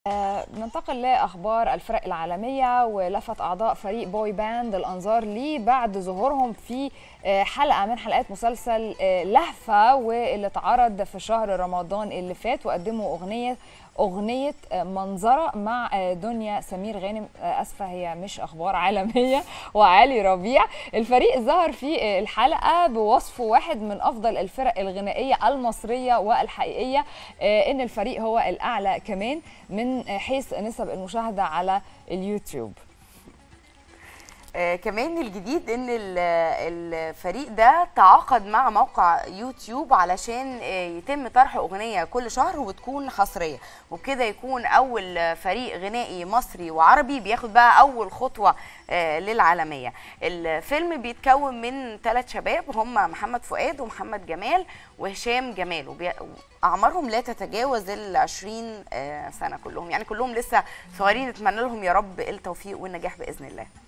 ننتقل لاخبار الفرق العالميه ولفت اعضاء فريق بوي باند الانظار ليه بعد ظهورهم في حلقه من حلقات مسلسل لهفه واللي اتعرض في شهر رمضان اللي فات وقدموا اغنيه اغنيه منظره مع دنيا سمير غانم اسفه هي مش اخبار عالميه وعلي ربيع الفريق ظهر في الحلقه بوصفه واحد من افضل الفرق الغنائيه المصريه والحقيقيه ان الفريق هو الاعلى كمان من حيث نسب المشاهده على اليوتيوب آه كمان الجديد ان الفريق ده تعاقد مع موقع يوتيوب علشان آه يتم طرح اغنيه كل شهر وتكون حصريه وبكده يكون اول فريق غنائي مصري وعربي بياخد بقى اول خطوه آه للعالميه الفيلم بيتكون من ثلاث شباب هم محمد فؤاد ومحمد جمال وهشام جمال وبي... اعمارهم لا تتجاوز ال 20 سنه كلهم يعني كلهم لسه صغيرين نتمنى لهم يا رب التوفيق والنجاح باذن الله